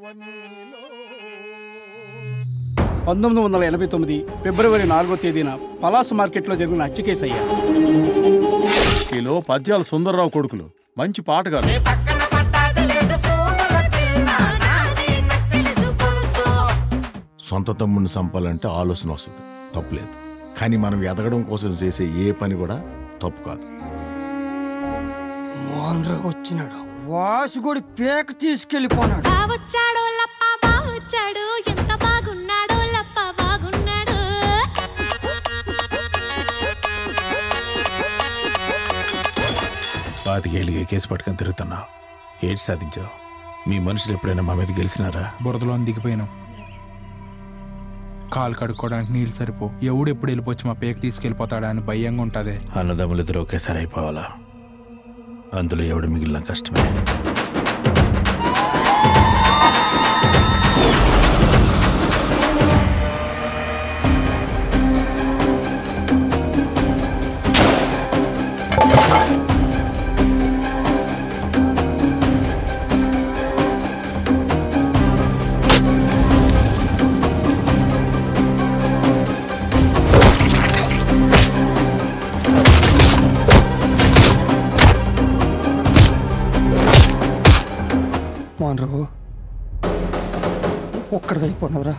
పంతొమ్మిది వందల ఎనభై తొమ్మిది ఫిబ్రవరి నాలుగో తేదీన పలాస మార్కెట్లో జరిగిన హత్య కేసు అయ్యా ఈలో పద్యాల సుందర్రావు కొడుకులు మంచి పాటగారు సొంత తమ్ముడిని చంపాలంటే ఆలోచన వస్తుంది తప్పులేదు కానీ మనం ఎదగడం కోసం చేసే ఏ పని కూడా తప్పు కాదు మోహన్ రావు వచ్చినాడు వాసుగుడి పేక తీసుకెళ్ళిపోనాడు బావొచ్చాడో లప్ప బావొచ్చాడు ఎంత బాగున్నాడో లప్ప బాగున్నాడు పాతికేళ్ళకి కేసు పట్టుకొని తిరుగుతున్నావు ఏటి సాధించావు మీ మనుషులు ఎప్పుడైనా మా మీద గెలిచినారా బురదలో దిగిపోయాను కాలు కడుక్కోవడానికి నీళ్ళు సరిపో ఎవడు ఎప్పుడు వెళ్ళిపోవచ్చు మా పేక తీసుకెళ్ళిపోతాడా అని భయంగా ఉంటుంది అన్నదమ్ములు ఇద్దరు ఒకేసారి అయిపోవాలా అందులో ఎవడు మిగిలిన కష్టమే మోహన్ రావు ఒక్కడిదైపోయినవరా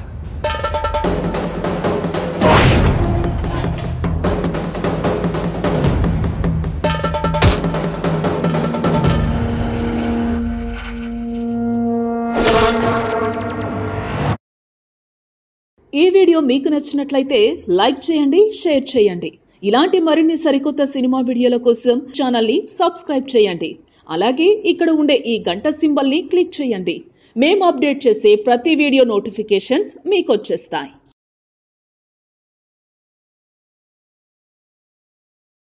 ఈ వీడియో మీకు నచ్చినట్లయితే లైక్ చేయండి షేర్ చేయండి ఇలాంటి మరిన్ని సరికొత్త సినిమా వీడియోల కోసం ఛానల్ని సబ్స్క్రైబ్ చేయండి అలాగే ఇక్కడ ఉండే ఈ గంట సింబల్ని క్లిక్ చేయండి మేము అప్డేట్ చేసే ప్రతి వీడియో నోటిఫికేషన్స్ మీకు వచ్చేస్తాయి